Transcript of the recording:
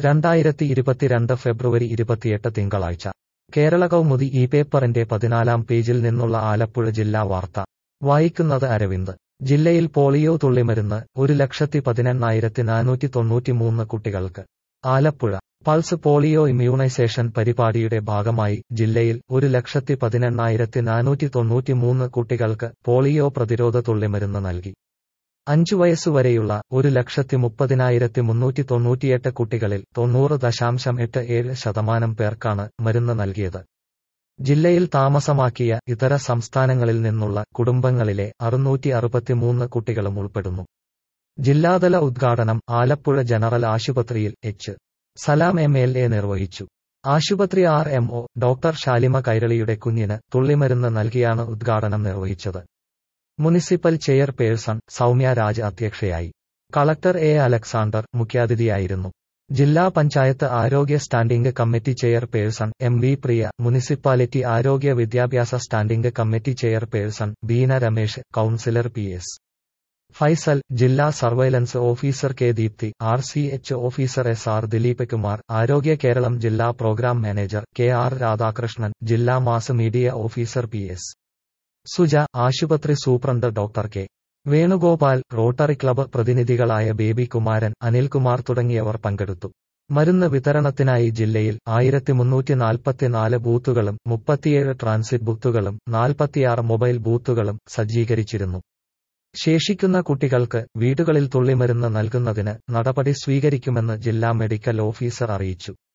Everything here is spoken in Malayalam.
രണ്ടായിരത്തി ഇരുപത്തിരണ്ട് ഫെബ്രുവരി ഇരുപത്തിയെട്ട് തിങ്കളാഴ്ച കേരള കൗമുദി ഈ പേപ്പറിന്റെ പതിനാലാം പേജിൽ നിന്നുള്ള ആലപ്പുഴ ജില്ലാ വാർത്ത വായിക്കുന്നത് അരവിന്ദ് ജില്ലയിൽ പോളിയോ തുള്ളിമരുന്ന് ഒരു ലക്ഷത്തി പതിനെണ്ണായിരത്തി നാനൂറ്റി തൊണ്ണൂറ്റിമൂന്ന് കുട്ടികൾക്ക് ആലപ്പുഴ പൾസ് പോളിയോ ഇമ്മ്യൂണൈസേഷൻ പരിപാടിയുടെ ഭാഗമായി ജില്ലയിൽ ഒരു ലക്ഷത്തി പതിനെണ്ണായിരത്തി നാനൂറ്റി തൊണ്ണൂറ്റിമൂന്ന് കുട്ടികൾക്ക് പോളിയോ പ്രതിരോധ തുള്ളിമരുന്ന് നൽകി അഞ്ചു വയസ്സുവരെയുള്ള ഒരു ലക്ഷത്തി മുപ്പതിനായിരത്തി മുന്നൂറ്റി തൊണ്ണൂറ്റിയെട്ട് കുട്ടികളിൽ തൊണ്ണൂറ് ദശാംശം എട്ട് ഏഴ് ശതമാനം പേർക്കാണ് മരുന്ന് നൽകിയത് ജില്ലയിൽ താമസമാക്കിയ ഇതര സംസ്ഥാനങ്ങളിൽ നിന്നുള്ള കുടുംബങ്ങളിലെ അറുന്നൂറ്റി അറുപത്തിമൂന്ന് കുട്ടികളും ഉൾപ്പെടുന്നു ജില്ലാതല ഉദ്ഘാടനം ആലപ്പുഴ ജനറൽ ആശുപത്രിയിൽ H Salam M L A നിർവഹിച്ചു ആശുപത്രി R M O doctor Shalima കൈരളിയുടെ കുഞ്ഞിന് തുള്ളിമരുന്ന് നൽകിയാണ് ഉദ്ഘാടനം നിർവഹിച്ചത് മുനിസിപ്പൽ ചെയർപേഴ്സൺ സൗമ്യ രാജ് അധ്യക്ഷയായി കളക്ടർ എ അലക്സാണ്ടർ മുഖ്യാതിഥിയായിരുന്നു ജില്ലാ പഞ്ചായത്ത് ആരോഗ്യ standing committee chairperson M V Priya municipality ആരോഗ്യ വിദ്യാഭ്യാസ standing committee chairperson Beena Ramesh councillor P S Faisal ജില്ലാ surveillance officer K Deepthi R C H officer S R Dileep Kumar Arogya Keralam ജില്ലാ programme manager K R Radhakrishnan ജില്ലാ mass media officer P S Suja ആശുപത്രി superintendent doctor K Venugopal rotary club പ്രതിനിധികളായ ബേബി കുമാരൻ അനിൽകുമാർ തുടങ്ങിയവർ പങ്കെടുത്തു മരുന്ന് വിതരണത്തിനായി ജില്ലയിൽ ആയിരത്തി മുന്നൂറ്റി നാൽപ്പത്തിനാല് ബൂത്തുകളും മുപ്പത്തിയേഴ് ട്രാൻസിറ്റ് ബൂത്തുകളും നാൽപ്പത്തിയാറ് മൊബൈൽ ബൂത്തുകളും സജ്ജീകരിച്ചിരുന്നു ശേഷിക്കുന്ന കുട്ടികൾക്ക് വീടുകളിൽ തുള്ളിമരുന്ന് നൽകുന്നതിന് നടപടി സ്വീകരിക്കുമെന്ന് ജില്ലാ മെഡിക്കൽ ഓഫീസർ അറിയിച്ചു